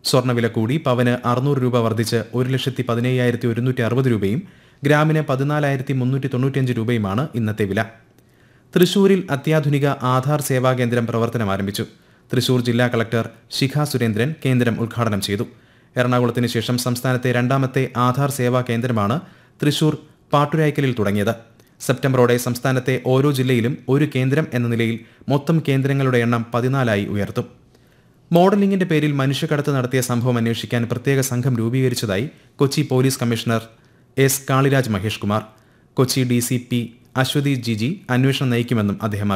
സ്വർണ്ണവില കൂടി പവന് അറുന്നൂറ് രൂപ വർദ്ധിച്ച് ഒരു ലക്ഷത്തി പതിനയ്യായിരത്തി ഒരുന്നൂറ്റി അറുപത് രൂപയും ഗ്രാമിന് പതിനാലായിരത്തി മുന്നൂറ്റി തൊണ്ണൂറ്റിയഞ്ച് രൂപയുമാണ് ഇന്നത്തെ വില തൃശൂരിൽ അത്യാധുനിക ആധാർ സേവാ കേന്ദ്രം പ്രവർത്തനം ആരംഭിച്ചു തൃശൂർ ജില്ലാ കളക്ടർ ശിഖ സുരേന്ദ്രൻ കേന്ദ്രം ഉദ്ഘാടനം ചെയ്തു എറണാകുളത്തിന് ശേഷം സംസ്ഥാനത്തെ രണ്ടാമത്തെ ആധാർ സേവാ കേന്ദ്രമാണ് തൃശൂർ പാട്ടുരായ്ക്കലിൽ തുടങ്ങിയത് സെപ്റ്റംബറോടെ സംസ്ഥാനത്തെ ഓരോ ജില്ലയിലും ഒരു കേന്ദ്രം എന്ന നിലയിൽ മൊത്തം കേന്ദ്രങ്ങളുടെ എണ്ണം പതിനാലായി ഉയർത്തും മോഡലിംഗിന്റെ പേരിൽ മനുഷ്യക്കടത്ത് നടത്തിയ സംഭവം അന്വേഷിക്കാൻ പ്രത്യേക സംഘം രൂപീകരിച്ചതായി Kochi police commissioner S Kaliraj Mahesh Kumar Kochi D C P Aswathy Jiji അന്വേഷണം നയിക്കുമെന്നും അദ്ദേഹം